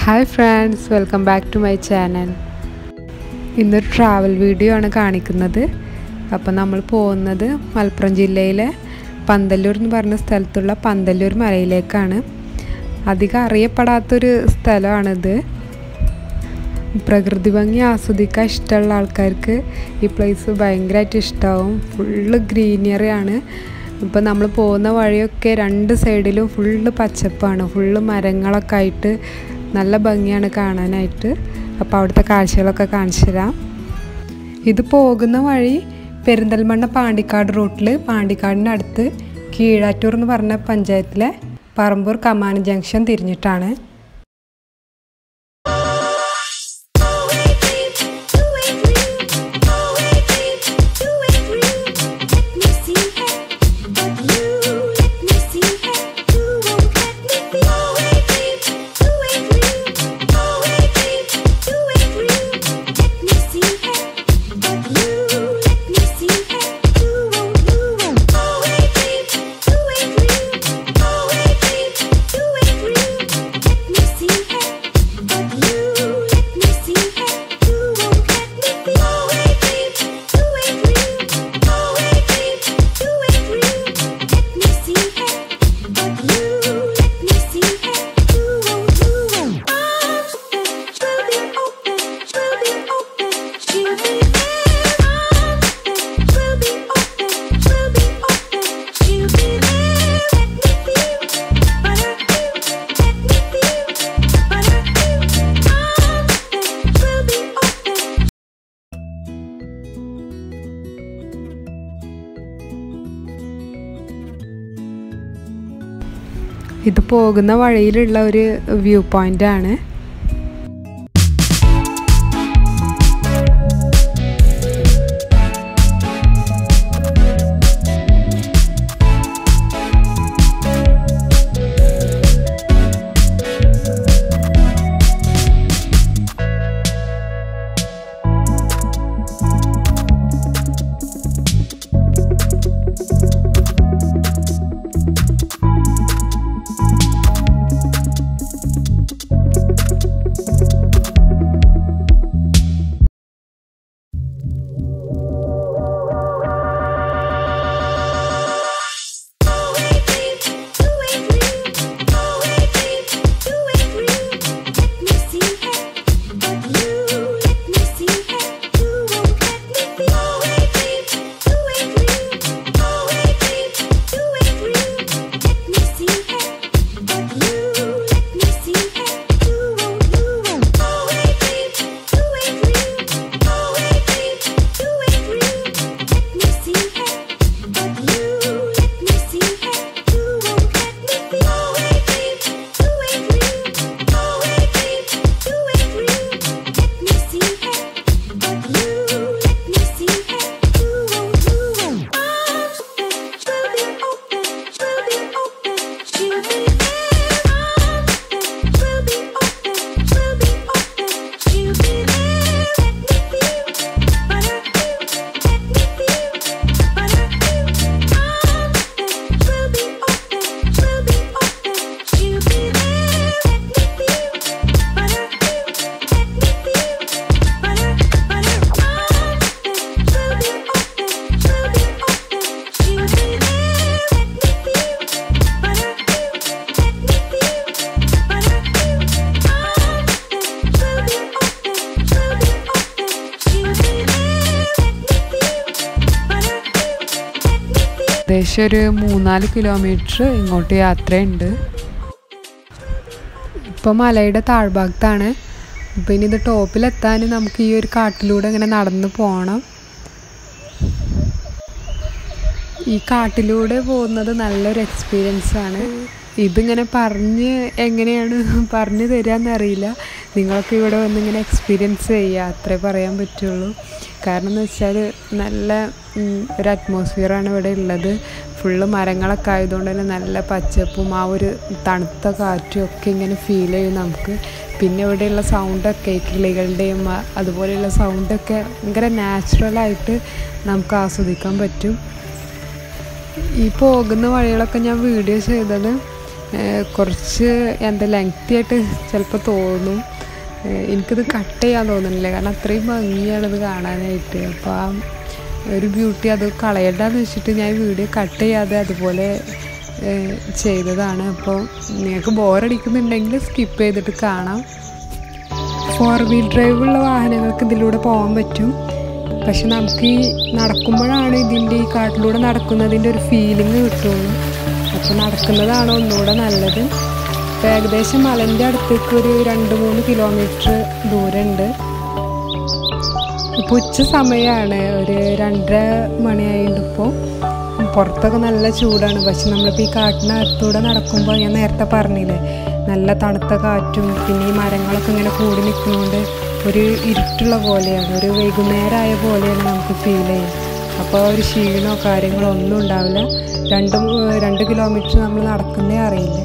hi friends welcome back to my channel ഇന്നൊരു travel video ആണ് കാണിക്കുന്നത് അപ്പോൾ നമ്മൾ പോകുന്നത് മലപ്പുറം ജില്ലയിലെ പന്തല്ലൂർ എന്ന് പറഞ്ഞ സ്ഥലത്തുള്ള പന്തല്ലൂർ മലയിലേക്കാണ് അധികം അറിയപ്പെടാത്തൊരു സ്ഥലമാണിത് പ്രകൃതി ഭംഗി ആസ്വദിക്കാൻ ഇഷ്ടമുള്ള ആൾക്കാർക്ക് ഈ പ്ലേസ് ഭയങ്കരമായിട്ട് ഇഷ്ടമാവും ഫുള്ള് ഗ്രീനറിയാണ് ഇപ്പോൾ നമ്മൾ പോകുന്ന വഴിയൊക്കെ രണ്ട് സൈഡിലും ഫുള്ള് പച്ചപ്പാണ് ഫുള്ള് മരങ്ങളൊക്കെ ആയിട്ട് നല്ല ഭംഗിയാണ് കാണാനായിട്ട് അപ്പോൾ അവിടുത്തെ കാഴ്ചകളൊക്കെ കാണിച്ചു തരാം ഇത് പോകുന്ന വഴി പെരിന്തൽമണ്ണ പാണ്ടിക്കാട് റൂട്ടിൽ പാണ്ടിക്കാടിൻ്റെ അടുത്ത് കീഴാറ്റൂർ എന്ന് പറഞ്ഞ പഞ്ചായത്തിലെ പറമ്പൂർ കമാന ജംഗ്ഷൻ തിരിഞ്ഞിട്ടാണ് ഇത് പോകുന്ന വഴിയിലുള്ള ഒരു വ്യൂ പോയിന്റ് ആണ് ഏകദേശം ഒരു മൂന്നാല് കിലോമീറ്റർ ഇങ്ങോട്ട് യാത്രയുണ്ട് ഇപ്പോൾ മലയുടെ താഴ്ഭാഗത്താണ് അപ്പോൾ ഇനി ഇത് ടോപ്പിലെത്താൻ നമുക്ക് ഈ ഒരു കാട്ടിലൂടെ ഇങ്ങനെ നടന്ന് പോകണം ഈ കാട്ടിലൂടെ പോകുന്നത് നല്ലൊരു എക്സ്പീരിയൻസ് ആണ് ഇതിങ്ങനെ പറഞ്ഞ് എങ്ങനെയാണ് പറഞ്ഞു തരാമെന്നറിയില്ല നിങ്ങളൊക്കെ ഇവിടെ വന്ന് ഇങ്ങനെ എക്സ്പീരിയൻസ് ചെയ്യുക അത്രേ പറയാൻ പറ്റുള്ളൂ കാരണം എന്ന് വെച്ചാൽ നല്ല ഒരു അറ്റ്മോസ്ഫിയറാണ് ഇവിടെ ഉള്ളത് ഫുള്ള് മരങ്ങളൊക്കെ ആയതുകൊണ്ട് തന്നെ നല്ല പച്ചപ്പും ആ ഒരു തണുത്ത കാറ്റും ഒക്കെ ഇങ്ങനെ ഫീൽ ചെയ്യും നമുക്ക് പിന്നെ ഇവിടെയുള്ള സൗണ്ടൊക്കെ കിളികളുടെയും അതുപോലെയുള്ള സൗണ്ടൊക്കെ ഭയങ്കര നാച്ചുറലായിട്ട് നമുക്ക് ആസ്വദിക്കാൻ പറ്റും ഈ പോകുന്ന വഴികളൊക്കെ ഞാൻ വീഡിയോ ചെയ്തത് ഏഹ് കുറച്ച് എന്താ ലെങ്തി ആയിട്ട് ചിലപ്പോൾ തോന്നും ഏഹ് എനിക്കിത് കട്ട് ചെയ്യാൻ തോന്നുന്നില്ല കാരണം അത്രയും ഭംഗിയാണ് ഇത് കാണാനായിട്ട് അപ്പോൾ ആ ഒരു ബ്യൂട്ടി അത് കളയണ്ടെന്ന് വെച്ചിട്ട് ഞാൻ വീഡിയോ കട്ട് ചെയ്യാതെ അതുപോലെ ഏഹ് ചെയ്തതാണ് അപ്പോൾ നിങ്ങൾക്ക് ബോറടിക്കുന്നുണ്ടെങ്കിൽ സ്കിപ്പ് ചെയ്തിട്ട് കാണാം ഫോർ വീൽ ഡ്രൈവ് ഉള്ള വാഹനങ്ങൾക്ക് ഇതിലൂടെ പോകാൻ പറ്റും പക്ഷെ നമുക്ക് ഈ നടക്കുമ്പോഴാണ് ഇതിൻ്റെ ഈ കാട്ടിലൂടെ നടക്കുന്നതിൻ്റെ ഒരു ഫീലിംഗ് കിട്ടുള്ളൂ അപ്പോൾ നടക്കുന്നതാണ് ഒന്നുകൂടെ നല്ലത് ഇപ്പോൾ ഏകദേശം മലൻ്റെ അടുത്തേക്ക് ഒരു രണ്ട് മൂന്ന് കിലോമീറ്റർ ദൂരമുണ്ട് ഇപ്പോൾ ഉച്ച സമയമാണ് ഒരു രണ്ടര മണിയായിട്ടുണ്ട് ഇപ്പോൾ പുറത്തൊക്കെ നല്ല ചൂടാണ് പക്ഷെ നമ്മളിപ്പോൾ ഈ കാട്ടിനകത്തൂടെ നടക്കുമ്പോൾ ഞാൻ നേരത്തെ പറഞ്ഞില്ലേ നല്ല തണുത്ത കാറ്റും പിന്നെ ഈ മരങ്ങളൊക്കെ ഇങ്ങനെ കൂടി നിൽക്കുന്നതുകൊണ്ട് ഒരു ഇരുട്ടുള്ള പോലെയാണ് ഒരു വൈകുന്നേരമായ പോലെയാണ് നമുക്ക് ഫീൽ ചെയ്യുക അപ്പോൾ ഒരു ക്ഷീണമോ കാര്യങ്ങളോ ഒന്നും ഉണ്ടാവില്ല രണ്ട് മൂ- രണ്ട് കിലോമീറ്റർ നമ്മൾ നടക്കുന്നേ അറിയില്ല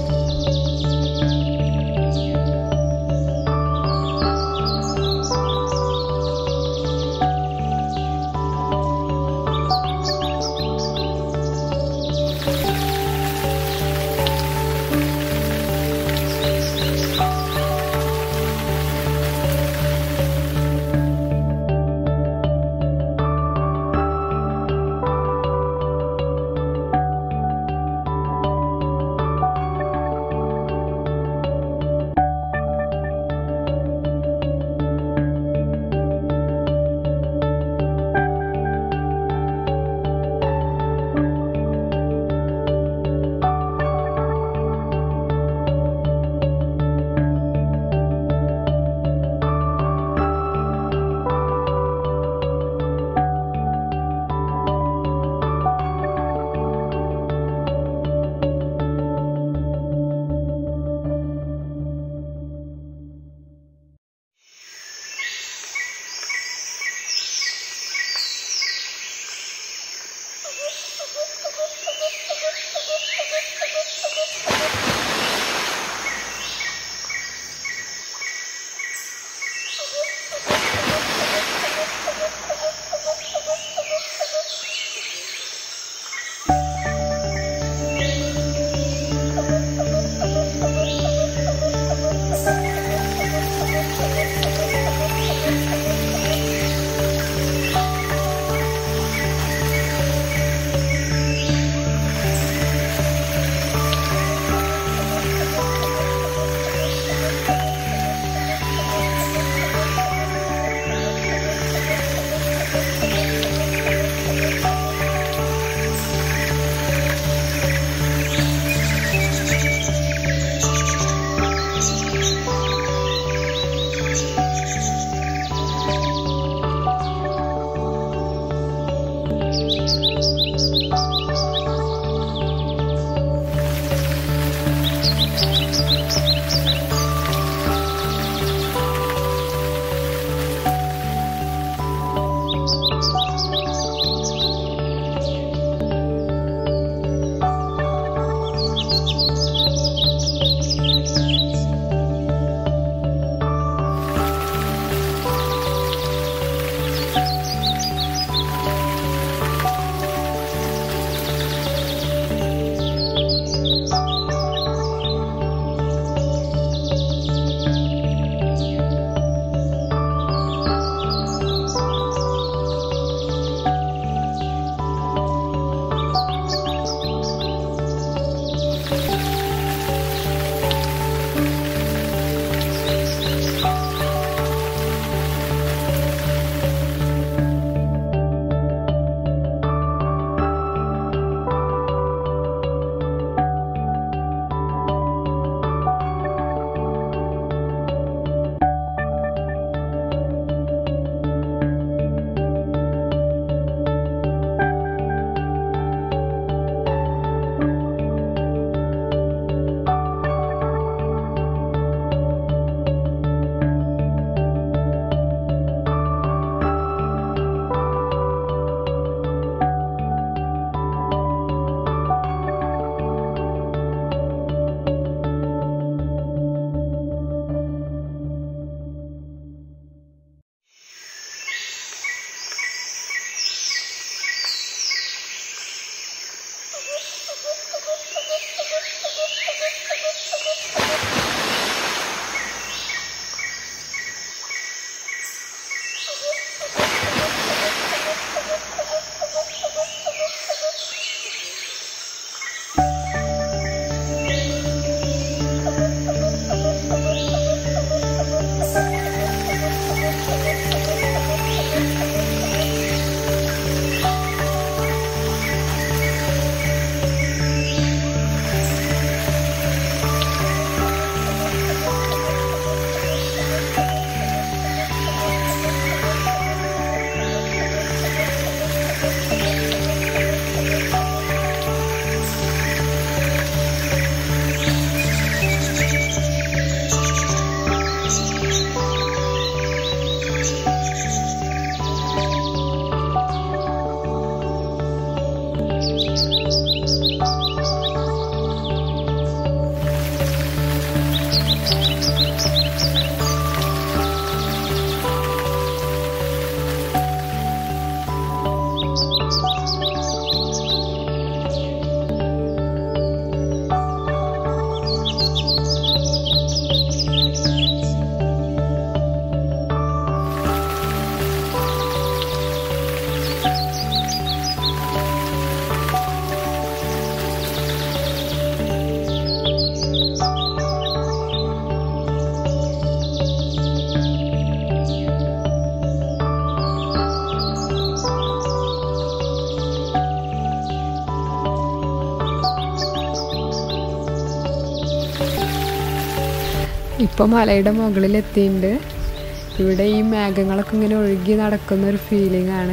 ഇപ്പോൾ മലയുടെ മുകളിലെത്തിയിട്ടുണ്ട് ഇവിടെ ഈ മേഘങ്ങളൊക്കെ ഇങ്ങനെ ഒഴുകി നടക്കുന്ന ഒരു ഫീലിംഗ് ആണ്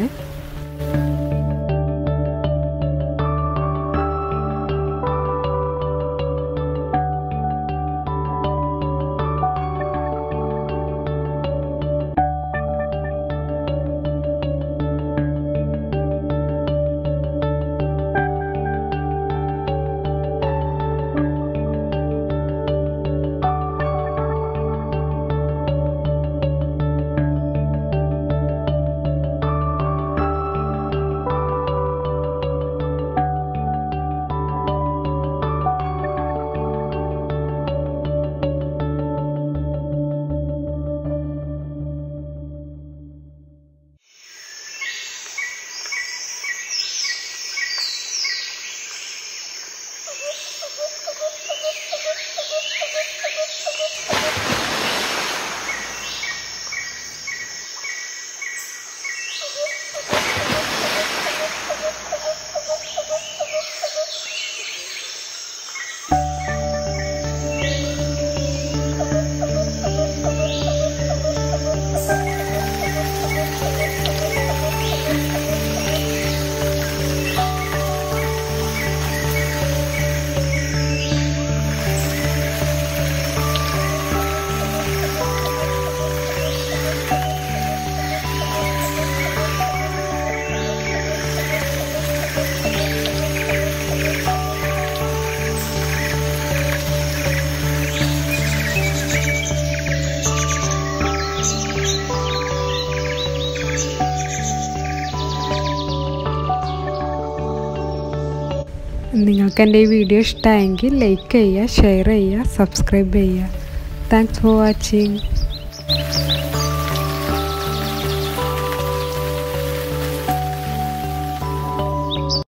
നിങ്ങൾക്ക് എൻ്റെ ഈ വീഡിയോ ഇഷ്ടമായെങ്കിൽ ലൈക്ക് ചെയ്യുക ഷെയർ ചെയ്യുക സബ്സ്ക്രൈബ് ചെയ്യുക താങ്ക്സ് ഫോർ വാച്ചിങ്